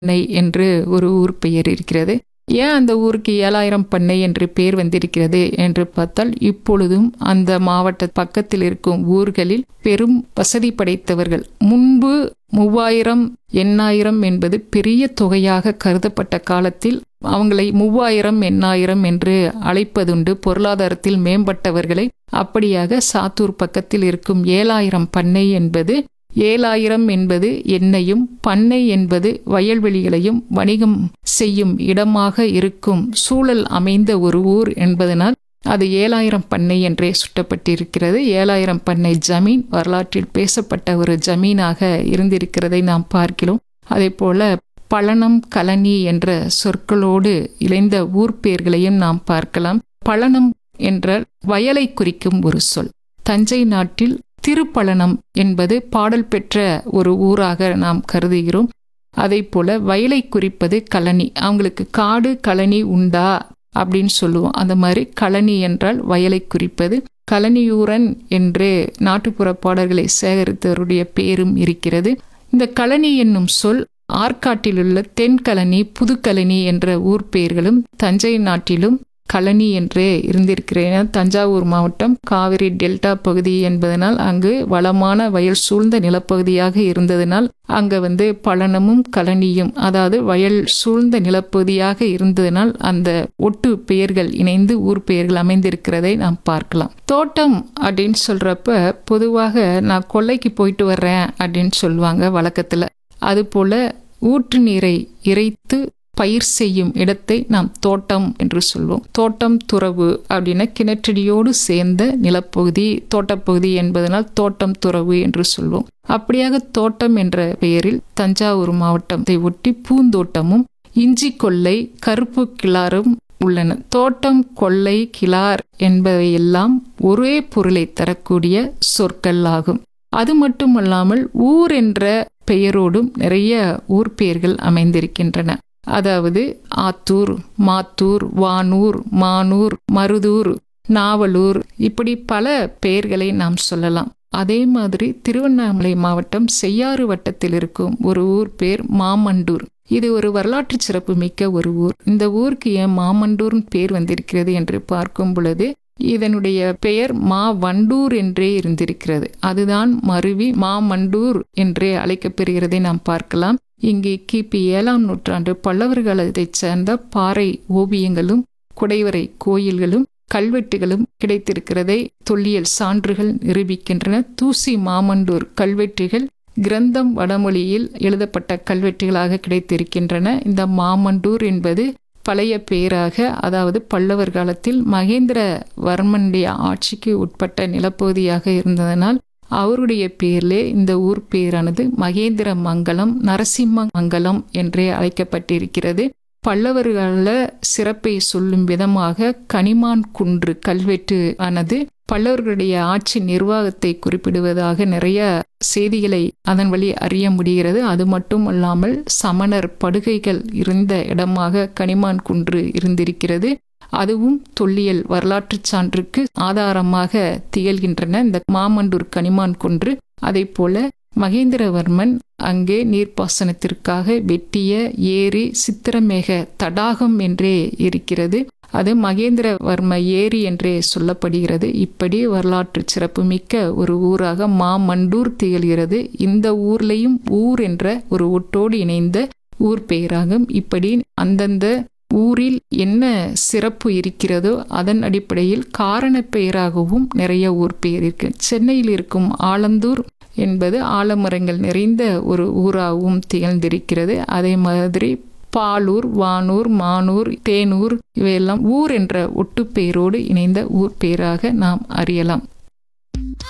பண்ணை என்று ஒரு ஊர் பெயர் இருக்கிறது ஏன் அந்த ஊருக்கு ஏழாயிரம் பண்ணை என்று பெயர் வந்திருக்கிறது என்று பார்த்தால் இப்பொழுதும் அந்த மாவட்ட பக்கத்தில் இருக்கும் ஊர்களில் பெரும் வசதி படைத்தவர்கள் முன்பு மூவாயிரம் எண்ணாயிரம் என்பது பெரிய தொகையாக கருதப்பட்ட காலத்தில் அவங்களை மூவாயிரம் எண்ணாயிரம் என்று அழைப்பதுண்டு பொருளாதாரத்தில் மேம்பட்டவர்களை அப்படியாக சாத்தூர் பக்கத்தில் இருக்கும் ஏழாயிரம் பண்ணை என்பது ஏழாயிரம் என்பது எண்ணெயும் பண்ணை என்பது வயல்வெளிகளையும் வணிகம் செய்யும் இடமாக இருக்கும் சூழல் அமைந்த ஒரு ஊர் என்பதனால் அது ஏழாயிரம் பண்ணை என்றே சுட்டப்பட்டிருக்கிறது ஏழாயிரம் பண்ணை ஜமீன் வரலாற்றில் பேசப்பட்ட ஒரு ஜமீனாக இருந்திருக்கிறதை நாம் பார்க்கிறோம் அதே போல பழனம் கலனி என்ற சொற்களோடு இணைந்த ஊர் பெயர்களையும் நாம் பார்க்கலாம் பழனம் என்ற வயலை குறிக்கும் ஒரு சொல் தஞ்சை நாட்டில் திருப்பழனம் என்பது பாடல் பெற்ற ஒரு ஊராக நாம் கருதுகிறோம் அதே போல வயலை குறிப்பது கழனி அவங்களுக்கு காடு கழனி உண்டா அப்படின்னு சொல்லுவோம் அந்த மாதிரி கழனி என்றால் வயலை குறிப்பது கழனியூரன் என்று நாட்டுப்புற பாடல்களை சேகரித்தவருடைய பேரும் இருக்கிறது இந்த கழனி என்னும் சொல் ஆற்காட்டிலுள்ள தென்கழனி புதுக்கழனி என்ற ஊர் பெயர்களும் தஞ்சை நாட்டிலும் கழனி என்றே இருந்திருக்கிறேன் தஞ்சாவூர் மாவட்டம் காவிரி டெல்டா பகுதி என்பதனால் அங்கு வளமான வயல் சூழ்ந்த நிலப்பகுதியாக இருந்ததனால் அங்க வந்து பழனமும் கழனியும் அதாவது வயல் சூழ்ந்த நிலப்பகுதியாக இருந்ததனால் அந்த ஒட்டு பெயர்கள் இணைந்து ஊர் பெயர்கள் அமைந்திருக்கிறதை நாம் பார்க்கலாம் தோட்டம் அப்படின்னு சொல்றப்ப பொதுவாக நான் கொல்லைக்கு போயிட்டு வர்றேன் அப்படின்னு சொல்லுவாங்க வழக்கத்துல அதுபோல ஊற்று நீரை இறைத்து பயிர் செய்யும் இடத்தை நாம் தோட்டம் என்று சொல்வோம் தோட்டம் துறவு அப்படின்னா கிணற்றடியோடு சேர்ந்த நிலப்பகுதி தோட்டப்பகுதி என்பதனால் தோட்டம் துறவு என்று சொல்வோம் அப்படியாக தோட்டம் என்ற பெயரில் தஞ்சாவூர் மாவட்டத்தை ஒட்டி பூந்தோட்டமும் இஞ்சி கொல்லை கருப்பு கிளாரும் உள்ளன தோட்டம் கொல்லை கிளார் என்பவையெல்லாம் ஒரே பொருளை தரக்கூடிய சொற்கள் ஆகும் அது மட்டுமல்லாமல் ஊர் என்ற பெயரோடும் நிறைய ஊர் பெயர்கள் அமைந்திருக்கின்றன அதாவது ஆத்தூர் மாத்தூர் வானூர் மானூர் மருதூர் நாவலூர் இப்படி பல பெயர்களை நாம் சொல்லலாம் அதே மாதிரி திருவண்ணாமலை மாவட்டம் செய்யாறு வட்டத்தில் இருக்கும் ஒரு ஊர் பேர் மாமண்டூர் இது ஒரு வரலாற்று சிறப்பு மிக்க ஒரு ஊர் இந்த ஊருக்கு ஏன் மாமண்டூர்னு பேர் வந்திருக்கிறது என்று பார்க்கும் பொழுது இதனுடைய பெயர் மா வண்டூர் என்றே இருந்திருக்கிறது அதுதான் மருவி மாமண்டூர் என்றே அழைக்கப்பெறுகிறதை நாம் பார்க்கலாம் இங்கே கிபி ஏழாம் நூற்றாண்டு பல்லவர் காலத்தைச் சேர்ந்த பாறை ஓவியங்களும் குடைவரை கோயில்களும் கல்வெட்டுகளும் கிடைத்திருக்கிறதை தொல்லியல் சான்றுகள் நிரூபிக்கின்றன தூசி மாமண்டூர் கல்வெட்டுகள் கிரந்தம் வடமொழியில் எழுதப்பட்ட கல்வெட்டுகளாக கிடைத்திருக்கின்றன இந்த மாமண்டூர் என்பது பழைய பெயராக அதாவது பல்லவர் காலத்தில் மகேந்திரவர்மனுடைய ஆட்சிக்கு உட்பட்ட நிலப்பகுதியாக இருந்ததனால் அவருடைய பேரிலே இந்த ஊர் பேரானது மகேந்திர மங்கலம் நரசிம்ம மங்கலம் என்றே அழைக்கப்பட்டிருக்கிறது பல்லவர்கள சிறப்பை சொல்லும் விதமாக கனிமான் குன்று கல்வெட்டு ஆனது பல்லவர்களுடைய ஆட்சி நிர்வாகத்தை குறிப்பிடுவதாக நிறைய செய்திகளை அதன் வழி அறிய முடிகிறது அது மட்டும் அல்லாமல் சமணர் படுகைகள் இருந்த இடமாக கனிமான் குன்று இருந்திருக்கிறது அதுவும் தொல்லியல் வரலாற்று சான்றுக்கு ஆதாரமாக திகழ்கின்றன இந்த மாமண்டூர் கனிமான் குன்று அதை போல மகேந்திரவர்மன் அங்கே நீர்ப்பாசனத்திற்காக வெட்டிய ஏரி சித்திரமேக தடாகம் என்றே இருக்கிறது அது மகேந்திரவர்ம ஏரி என்றே சொல்லப்படுகிறது இப்படி வரலாற்று சிறப்புமிக்க ஒரு ஊராக மாமண்டூர் திகழ்கிறது இந்த ஊர்லையும் ஊர் என்ற ஒரு ஒட்டோடு இணைந்த ஊர் பெயராகும் இப்படி அந்தந்த ஊரில் என்ன சிறப்பு இருக்கிறதோ அதன் அடிப்படையில் காரண பெயராகவும் நிறைய ஊர் பெயர் இருக்கு சென்னையில் இருக்கும் ஆலந்தூர் என்பது ஆலமரங்கள் நிறைந்த ஒரு ஊராகவும் திகழ்ந்திருக்கிறது அதே மாதிரி பாலூர் வானூர் மானூர் தேனூர் இவையெல்லாம் ஊர் என்ற ஒட்டுப்பெயரோடு இணைந்த ஊர் பெயராக நாம் அறியலாம்